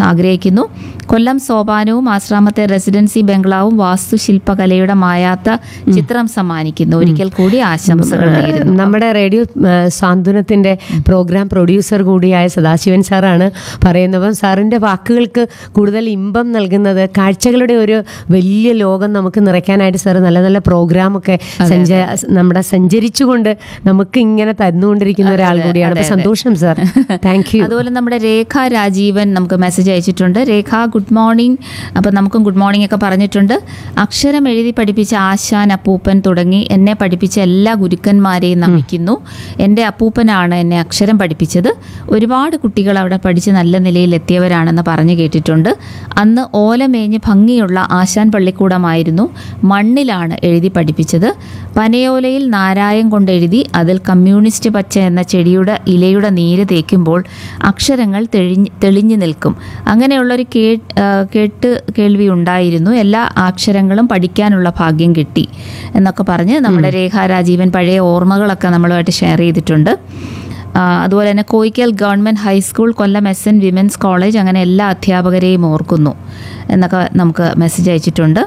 ആഗ്രഹിക്കുന്നു കൊല്ലം സോപാനവും ആശ്രാമത്തെ റെസിഡൻസി ബംഗ്ലാവും വാസ്തുശില്പകലയുടെ മായാത്ത ചിത്രം സമ്മാനിക്കുന്നു ഒരിക്കൽ കൂടി ആശംസകൾ നേരുന്നു നമ്മുടെ റേഡിയോ ആ, സാന്ത്വനത്തിന്റെ പ്രോഗ്രാം പ്രൊഡ്യൂസർ കൂടിയായ സദാശിവൻ സാറാണ് പറയുന്നത് അപ്പം സാറിന്റെ വാക്കുകൾക്ക് കൂടുതൽ ഇമ്പം നൽകുന്നത് കാഴ്ചകളുടെ ഒരു വലിയ ലോകം നമുക്ക് നിറയ്ക്കാനായിട്ട് സാർ നല്ല നല്ല പ്രോഗ്രാമൊക്കെ സഞ്ച നമ്മുടെ സഞ്ചരിച്ചുകൊണ്ട് നമുക്ക് ഇങ്ങനെ തന്നുകൊണ്ടിരിക്കുന്ന ഒരാൾ കൂടിയാണ് അപ്പൊ സന്തോഷം സാർ താങ്ക് യു അതുപോലെ നമ്മുടെ രേഖ രാജീവൻ നമുക്ക് മെസ്സേജ് അയച്ചിട്ടുണ്ട് രേഖ ഗുഡ് മോർണിംഗ് അപ്പം നമുക്കും ഗുഡ് മോർണിംഗ് ഒക്കെ പറഞ്ഞിട്ടുണ്ട് അക്ഷരം എഴുതി പഠിപ്പിച്ച ആശാൻ അപ്പൂപ്പൻ തുടങ്ങി എന്നെ പഠിപ്പിച്ച എല്ലാ ഗുരുക്കന്മാരെയും നമിക്കുന്നു എൻ്റെ അപ്പൂപ്പനാണ് എന്നെ അക്ഷരം പഠിപ്പിച്ചത് ഒരുപാട് കുട്ടികൾ അവിടെ പഠിച്ച് നല്ല നിലയിൽ എത്തിയവരാണെന്ന് പറഞ്ഞു കേട്ടിട്ടുണ്ട് അന്ന് ഓലമേഞ്ഞ് ഭംഗിയുള്ള ആശാൻ പള്ളിക്കൂടമായിരുന്നു മണ്ണിലാണ് എഴുതി പഠിപ്പിച്ചത് പനയോലയിൽ നാരായം കൊണ്ട് എഴുതി അതിൽ കമ്മ്യൂണിസ്റ്റ് പച്ച എന്ന ചെടിയുടെ ഇലയുടെ നീര് തേക്കുമ്പോൾ അക്ഷരങ്ങൾ തെളിഞ്ഞ് തെളിഞ്ഞു നിൽക്കും അങ്ങനെയുള്ളൊരു കേ ആ, കേട്ട് കേൾവി ഉണ്ടായിരുന്നു എല്ലാ അക്ഷരങ്ങളും പഠിക്കാനുള്ള ഭാഗ്യം കിട്ടി എന്നൊക്കെ പറഞ്ഞ് നമ്മുടെ രേഖ രാജീവൻ പഴയ ഓർമ്മകളൊക്കെ നമ്മളുമായിട്ട് ഷെയർ ചെയ്തിട്ടുണ്ട് ആ, അതുപോലെ തന്നെ Koyickal government high school Kollam S N women's college അങ്ങനെ എല്ലാ അധ്യാപകരെയും ഓർക്കുന്നു എന്നൊക്കെ നമുക്ക് മെസ്സേജ് അയച്ചിട്ടുണ്ട്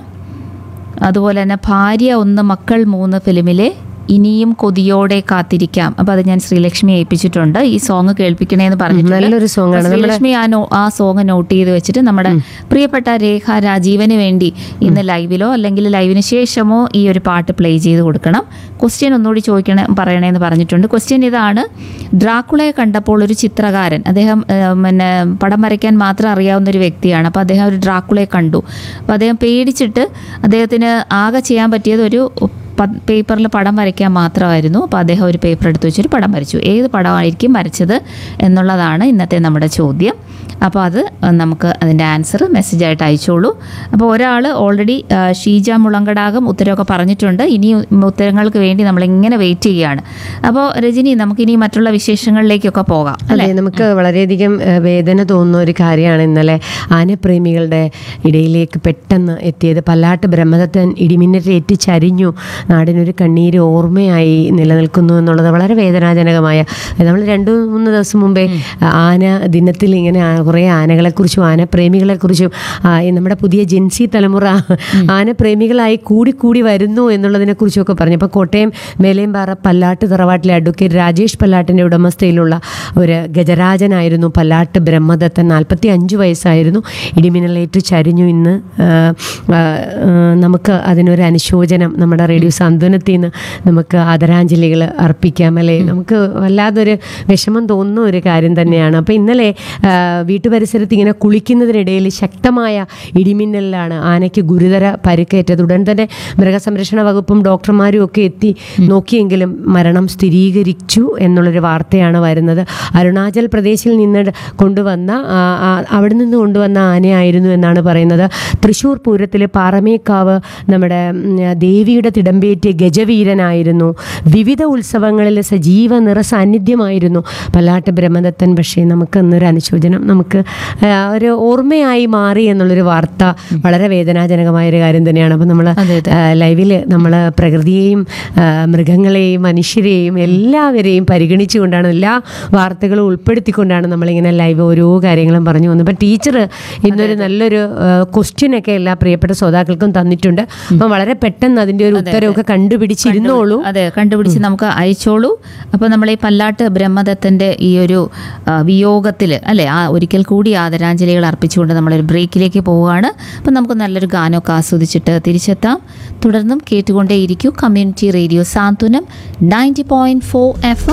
അതുപോലെ തന്നെ ഭാര്യ ഒന്ന് മക്കൾ മൂന്ന് ഫിലിമിലെ ഇനിയും കൊതിയോടെ കാത്തിരിക്കാം അപ്പൊ അത് ഞാൻ ശ്രീലക്ഷ്മി ഏൽപ്പിച്ചിട്ടുണ്ട് ഈ സോങ് കേൾപ്പിക്കണേന്ന് പറഞ്ഞിട്ടുണ്ട് നല്ലൊരു song ആണ്. അപ്പൊ ശ്രീലക്ഷ്മി ആ നോ ആ സോങ് നോട്ട് ചെയ്ത് വെച്ചിട്ട് നമ്മുടെ പ്രിയപ്പെട്ട രേഖ രാജീവന് വേണ്ടി ഇന്ന് ലൈവിലോ അല്ലെങ്കിൽ ലൈവിന് ശേഷമോ ഈ ഒരു പാട്ട് പ്ലേ ചെയ്ത് കൊടുക്കണം ക്വസ്റ്റ്യൻ ഒന്നുകൂടി ചോദിക്കണേ പറയണേന്ന് പറഞ്ഞിട്ടുണ്ട് ക്വസ്റ്റ്യൻ ഇതാണ് ഡ്രാക്കുളയെ കണ്ടപ്പോൾ ഒരു ചിത്രകാരൻ അദ്ദേഹം ഏഹ്, പിന്നെ പടം വരയ്ക്കാൻ മാത്രം അറിയാവുന്ന ഒരു വ്യക്തിയാണ് അപ്പോൾ അദ്ദേഹം ഒരു ഡ്രാക്കുളയെ കണ്ടു അപ്പോൾ അദ്ദേഹം പേടിച്ചിട്ട് അദ്ദേഹത്തിന് ആകെ ചെയ്യാൻ പറ്റിയത് ഒരു പ- പേപ്പറിൽ പടം വരയ്ക്കാൻ മാത്രമായിരുന്നു അപ്പോൾ അദ്ദേഹം ഒരു പേപ്പർ എടുത്ത് വെച്ചൊരു പടം വരച്ചു ഏത് പടമായിരിക്കും വരച്ചത് എന്നുള്ളതാണ് ഇന്നത്തെ നമ്മുടെ ചോദ്യം അപ്പോൾ അത് നമുക്ക് അതിൻ്റെ ആൻസർ മെസ്സേജായിട്ട് അയച്ചോളൂ അപ്പോൾ ഒരാൾ ഓൾറെഡി ഷീജ മുളങ്കടാകം ഉത്തരവൊക്കെ പറഞ്ഞിട്ടുണ്ട് ഇനി ഉത്തരങ്ങൾക്ക് വേണ്ടി നമ്മളിങ്ങനെ വെയിറ്റ് ചെയ്യുകയാണ് അപ്പോൾ രജനി നമുക്കിനി മറ്റുള്ള വിശേഷങ്ങളിലേക്കൊക്കെ പോകാം അതെ നമുക്ക് വളരെയധികം ഏഹ്, വേദന തോന്നുന്ന ഒരു കാര്യമാണ് ഇന്നലെ ആനപ്രേമികളുടെ ഇടയിലേക്ക് പെട്ടെന്ന് എത്തിയത് പല്ലാട്ട് ബ്രഹ്മദത്തൻ ഇടിമിന്നലേറ്റ് ചരിഞ്ഞു നാടിനൊരു കണ്ണീര് ഓർമ്മയായി നിലനിൽക്കുന്നു എന്നുള്ളത് വളരെ വേദനാജനകമായ നമ്മൾ രണ്ടു മൂന്ന് ദിവസം മുമ്പേ ആന ദിനത്തിൽ ഇങ്ങനെ ആ- കുറേ ആനകളെക്കുറിച്ചും ആനപ്രേമികളെക്കുറിച്ചും ആ, ഈ നമ്മുടെ പുതിയ ജെൻസി തലമുറ ആനപ്രേമികളായി കൂടിക്കൂടി വരുന്നു എന്നുള്ളതിനെക്കുറിച്ചൊക്കെ പറഞ്ഞു അപ്പോൾ കോട്ടയം മേലേമ്പാറ പല്ലാട്ട് തറവാട്ടിലെ അഡ്വക്കേറ്റ് രാജേഷ് പല്ലാട്ടിൻ്റെ ഉടമസ്ഥയിലുള്ള ഒരു ഗജരാജനായിരുന്നു പല്ലാട്ട് ബ്രഹ്മദത്തൻ നാൽപ്പത്തി അഞ്ച് വയസ്സായിരുന്നു ഇടിമിന്നലേറ്റ് ചരിഞ്ഞു ഇന്ന് ആ, ആ, ആ, നമുക്ക് അതിനൊരു അനുശോചനം നമ്മുടെ റേഡിയോ സാന്ത്വനത്തിൽ നിന്ന് നമുക്ക് ആദരാഞ്ജലികൾ അർപ്പിക്കാം അല്ലേ നമുക്ക് വല്ലാതൊരു വിഷമം തോന്നുന്ന ഒരു കാര്യം തന്നെയാണ് അപ്പോൾ ഇന്നലെ ആ, വീട്ടുപരിസരത്ത് ഇങ്ങനെ കുളിക്കുന്നതിനിടയിൽ ശക്തമായ ഇടിമിന്നലിലാണ് ആനയ്ക്ക് ഗുരുതര പരിക്കേറ്റത് ഉടൻ തന്നെ മൃഗസംരക്ഷണ വകുപ്പും ഡോക്ടർമാരും ഒക്കെ എത്തി നോക്കിയെങ്കിലും മരണം സ്ഥിരീകരിച്ചു എന്നുള്ളൊരു വാർത്തയാണ് വരുന്നത് അരുണാചൽ പ്രദേശിൽ നിന്ന് കൊണ്ടുവന്ന ആ, ആ, അവിടെ നിന്ന് കൊണ്ടുവന്ന ആനയായിരുന്നു എന്നാണ് പറയുന്നത് തൃശ്ശൂർ പൂരത്തിലെ പാറമേക്കാവ് നമ്മുടെ ഉം, ദേവിയുടെ തിടമ്പേറ്റിയ ഗജവീരനായിരുന്നു വിവിധ ഉത്സവങ്ങളിൽ സജീവ നിറ സാന്നിധ്യമായിരുന്നു പല്ലാട്ട് ബ്രഹ്മദത്തൻ പക്ഷേ നമുക്ക് ഇന്നൊരു അനുശോചനം നമുക്ക് ആ, ഒരു ഓർമ്മയായി മാറി എന്നുള്ളൊരു വാർത്ത വളരെ വേദനാജനകമായ ഒരു കാര്യം തന്നെയാണ് അപ്പം നമ്മൾ അതെ, അതെ. ലൈവിൽ നമ്മൾ പ്രകൃതിയെയും ആ, മൃഗങ്ങളെയും മനുഷ്യരെയും എല്ലാവരെയും പരിഗണിച്ചുകൊണ്ടാണ് എല്ലാ വാർത്തകളും ഉൾപ്പെടുത്തിക്കൊണ്ടാണ് നമ്മളിങ്ങനെ ലൈവ് ഓരോ കാര്യങ്ങളും പറഞ്ഞു വന്നത് അപ്പം ടീച്ചർ ഇന്നൊരു നല്ലൊരു ക്വസ്റ്റ്യൻ ഒക്കെ എല്ലാ പ്രിയപ്പെട്ട ശ്രോതാക്കൾക്കും തന്നിട്ടുണ്ട് അപ്പം വളരെ പെട്ടെന്ന് അതിൻ്റെ ഒരു ഉത്തരവൊക്കെ കണ്ടുപിടിച്ചിരുന്നോളൂ അതെ കണ്ടുപിടിച്ച് നമുക്ക് അയച്ചോളൂ അപ്പോൾ നമ്മൾ ഈ പല്ലാട്ട് ബ്രഹ്മദത്തൻ്റെ ഈ ഒരു വിയോഗത്തിൽ അല്ലേ ആ ഒരിക്കൽ കൂടി ആദരാഞ്ജലികൾ അർപ്പിച്ചുകൊണ്ട് നമ്മളൊരു ബ്രേക്കിലേക്ക് പോവുകയാണ് അപ്പം നമുക്ക് നല്ലൊരു ഗാനമൊക്കെ ആസ്വദിച്ചിട്ട് തിരിച്ചെത്താം തുടർന്നും കേട്ടുകൊണ്ടേയിരിക്കൂ community radio Santhwanam ninety point four F